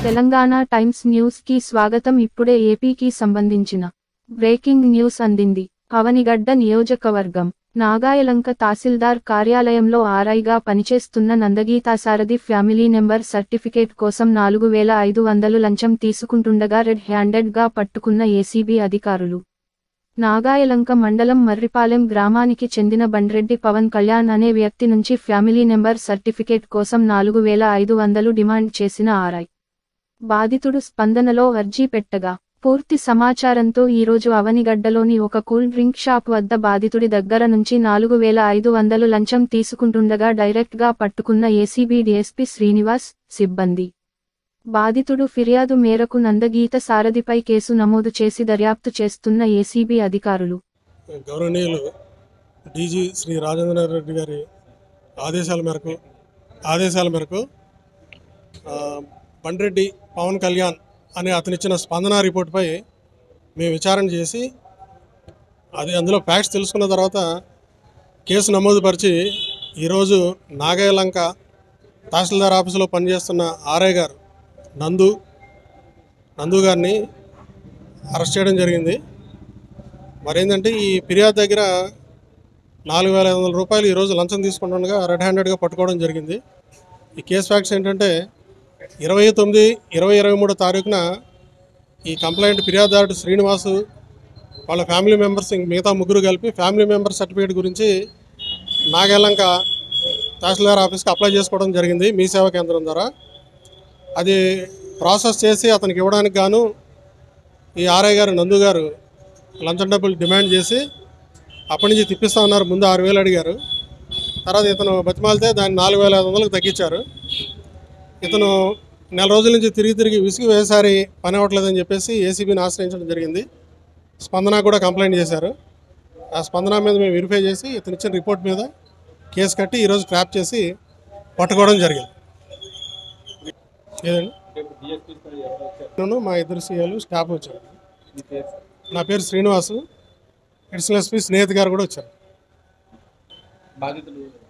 Telangana times news కి స్వాగతం ఇప్పుడే ఏపీకి సంబంధించిన బ్రేకింగ్ న్యూస్ అందింది అవనిగడ్డ నియోజకవర్గం నాగాయలంక తహసీల్దార్ కార్యాలయంలో ఆర్ఐగా పనిచేస్తున్న నందగీతాసారథి ఫ్యామిలీ నెంబర్ సర్టిఫికేట్ కోసం నాలుగు వేల ఐదు వందలు లంచం తీసుకుంటుండగా రెడ్ హ్యాండెడ్ గా పట్టుకున్న ఏసీబీ అధికారులు నాగాయలంక మండలం మర్రిపాలెం గ్రామానికి చెందిన బండ్రెడ్డి పవన్ కళ్యాణ్ అనే వ్యక్తి నుంచి ఫ్యామిలీ నెంబర్ సర్టిఫికేట్ కోసం నాలుగు వేల ఐదు వందలు డిమాండ్ చేసిన ఆర్ఐ బాధితుడు స్పందనలో అర్జీ పెట్టగా పూర్తి సమాచారంతో ఈరోజు అవనిగడ్డలోని ఒక కూల్ డ్రింక్ షాప్ వద్ద బాధితుడి దగ్గర నుంచి నాలుగు వేల ఐదు వందలు లంచం తీసుకుంటుండగా డైరెక్ట్ గా పట్టుకున్న ఏసీబీ డీఎస్పీ శ్రీనివాస్ సిబ్బంది బాధితుడు ఫిర్యాదు మేరకు నందగీత సారథిపై కేసు నమోదు చేసి దర్యాప్తు చేస్తున్న ఏసీబీ అధికారులు గౌరవనీయులు డీజీ శ్రీ రాజేంద్ర రెడ్డి గారి ఆదేశాల మేరకు ఆదేశాల మేరకు ఆ, బండ్రెడ్డి పవన్ కళ్యాణ్ అనే అతనిచ్చిన స్పందన రిపోర్ట్పై మేము విచారణ చేసి అది అందులో ఫ్యాక్ట్స్ తెలుసుకున్న తర్వాత కేసు నమోదుపరిచి ఈరోజు నాగాయలంక తహసీల్దార్ ఆఫీసులో పనిచేస్తున్న ఆర్ఐ గారు నందు నందు గారిని అరెస్ట్ చేయడం జరిగింది మరేంటంటే ఈ ఫిర్యాదు దగ్గర నాలుగు వేల ఐదు వందల రూపాయలు ఈరోజు లంచం తీసుకుంటుండగా రెడ్ హ్యాండెడ్గా పట్టుకోవడం జరిగింది ఈ కేసు ఫ్యాక్ట్స్ ఏంటంటే ఇరవై తొమ్మిది ఇరవై ఇరవై మూడో తారీఖున ఈ కంప్లైంట్ ఫిర్యాదుదారుడు శ్రీనివాసు వాళ్ళ ఫ్యామిలీ మెంబర్స్ ఇంక మిగతా ముగ్గురు కలిపి ఫ్యామిలీ మెంబర్ సర్టిఫికేట్ గురించి నాగేలంక తహసీల్దార్ ఆఫీస్కి అప్లై చేసుకోవడం జరిగింది మీ సేవా కేంద్రం ద్వారా అది ప్రాసెస్ చేసి అతనికి ఇవ్వడానికి గాను ఈ ఆర్ఐ గారు నందు గారు లంచం డబ్బులు డిమాండ్ చేసి అప్పటి నుంచి తిప్పిస్తా ఉన్నారు ముందు ఆరు వేలు అడిగారు తర్వాత ఇతను బతిమాలితే దాన్ని నాలుగు వేల ఐదు వందలకు తగ్గించారు ఇతను నెల రోజుల నుంచి తిరిగి తిరిగి విసిగి వేసారి పని అవ్వట్లేదని చెప్పేసి ఏసీబీని ఆశ్రయించడం జరిగింది స్పందన కూడా కంప్లైంట్ చేశారు ఆ స్పందన మీద మేము వెరిఫై చేసి ఇతను ఇచ్చిన రిపోర్ట్ మీద కేసు కట్టి ఈరోజు ట్రాప్ చేసి పట్టుకోవడం జరిగింది ఏదండి నేను మా ఇద్దరు సీఏలు స్టాఫ్ వచ్చారు నా పేరు శ్రీనివాసు ఎడిషనల్ ఎస్పీ స్నేహిత్ గారు కూడా వచ్చారు బాధితులు